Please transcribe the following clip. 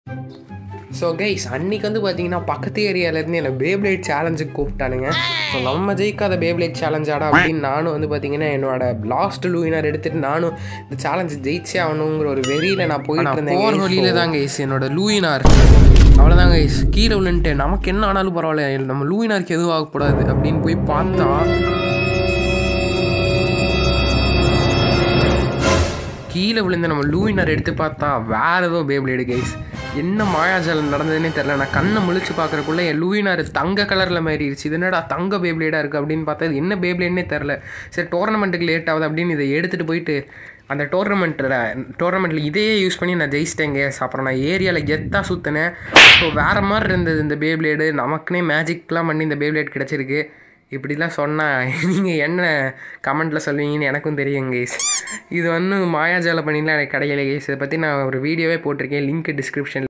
so guys அன்னைக்கு வந்து பார்த்தீங்கன்னா பக்கத்து ஏரியாவிலேருந்து என்னை பேப்ளைட் சேலஞ்சுக்கு கூப்பிட்டானுங்க ஸோ நம்ம ஜெயிக்காத பேப்ளைட் சேலஞ்ச் ஆடா அப்படின்னு நானும் வந்து பார்த்தீங்கன்னா என்னோட லாஸ்ட் லூயினர் எடுத்துட்டு நானும் இந்த சேலஞ்சு ஜெயிச்சே ஆகணுங்கிற ஒரு வெறியில் நான் போயிட்டு இருந்தேன் போகிற வழியில தான் கைஸ் என்னோட லூயினார் அவ்வளோதான் கைஸ் கீழே விழுந்துட்டு நமக்கு என்ன ஆனாலும் பரவாயில்ல நம்ம லூயினாருக்கு எதுவும் ஆகக்கூடாது அப்படின்னு போய் பார்த்தா கீழே விழுந்த நம்ம லூயினர் எடுத்து பார்த்தா வேற ஏதோ பேப்ளேடு கைஸ் என்ன மாயாஜாலம் நடந்ததுன்னே தெரில நான் கண்ணை முழிச்சு பார்க்குறக்குள்ள என் லூயினார் தங்க கலரில் மாறிடுச்சு இது என்னடா தங்க பேப்ளேடாக இருக்குது அப்படின்னு பார்த்தா இது என்ன பேப்ளேட்னே தெரில சரி டோர்னமெண்ட்டுக்கு லேட் ஆகுது அப்படின்னு இதை எடுத்துகிட்டு போயிட்டு அந்த டோர்னமெண்ட்டில் டோர்னமெண்ட்டில் இதையே யூஸ் பண்ணி நான் ஜெயிச்சிட்டேங்க அப்புறம் நான் ஏரியாவில் கெத்தாக சுற்றினேன் ஸோ வேறு மாதிரி இருந்தது இந்த பேப்ளேடு நமக்குனே மேஜிக்லாம் பண்ணி இந்த பேப்ளேட் கிடச்சிருக்கு இப்படிலாம் சொன்னால் நீங்கள் என்ன கமெண்ட்டில் சொல்லுவீங்கன்னு எனக்கும் தெரியும் கேஸ் இது வந்து மாயாஜால பண்ணிலாம் எனக்கு கிடைக்கல கேஸ் இதை பற்றி நான் ஒரு வீடியோவே போட்டிருக்கேன் லிங்க் டிஸ்கிரிப்ஷனில்